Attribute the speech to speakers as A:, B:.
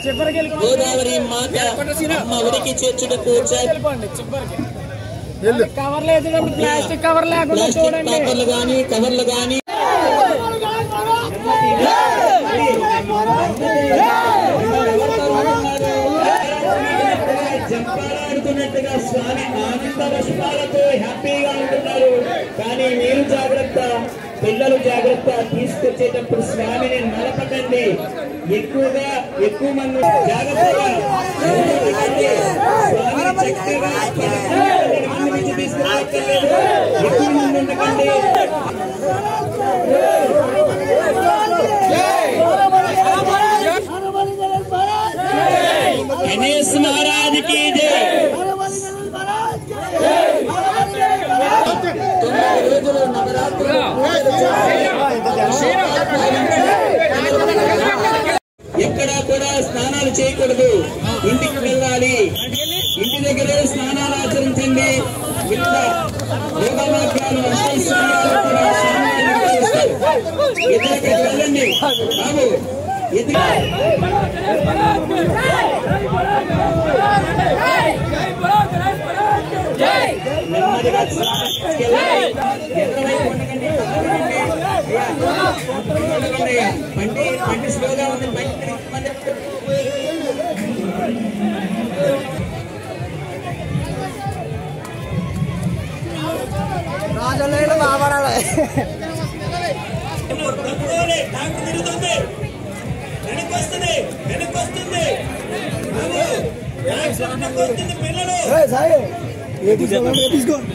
A: చివరికి వెళ్ళిపోండి
B: గోదావరి మాత అమ్మ ఉరికి చేర్చుటకు చ-
A: వెళ్ళిపోండి చివరికి కవర్ లేదు ప్లాస్టిక్ కవర్ లేకుండా
B: ప్లాస్టిక్
A: చూడండి
B: పేపర్లు గాని కవర్లు గాని జంపాలాడుతున్నట్టుగా స్వామి ఆనంద పుష్పాలతో హ్యాపీగా ఉంటున్నారు కానీ మీరు జాగ్రత్త పిల్లలు జాగ్రత్త తీసుకొచ్చేటప్పుడు స్వామిని నలపకండి ఎక్కువగా ఎక్కువ మంది జాగ్రత్తగా నలపకండి. స్వామిని చక్కగా పది మంది నుంచి తీసుకురావక్కర్లేదు. ఎక్కువ మంది ఉండకండి గణేష్ మహారాజ్ కి జై తొమ్మిది రోజులు నవరాత్రులు ఎక్కడా కూడా స్నానాలు చేయకూడదు ఇంటికి వెళ్ళాలి ఇంటి దగ్గరే స్నానాలు ఆచరించండి ఇట్లా యోగా మార్గాలు అష్టైశ్వర్యాలు కూడా స్వామి నిర్వహిస్తారు. ఇద్దరికి వెళ్ళండి బాబు ఎదురు నెమ్మదిగా తీసుకెళ్ళండి. ఎడమవైపు ఉండకండి, ఉండకండి. అయ్యా, ఉండకండి అయ్యా. బండి బండి స్లోగా ఉంది బండి తిరిగి మంది
A: రాజులు బాబడాలి
B: తప్పుకోలే, ట్యాంకు తిరుగుతుంది వెనక్కి వస్తుంది వెనక్కి వస్తుంది బాబు, ట్యాంకు వెనక్కి వస్తుంది పిల్లలు
A: తీసుకో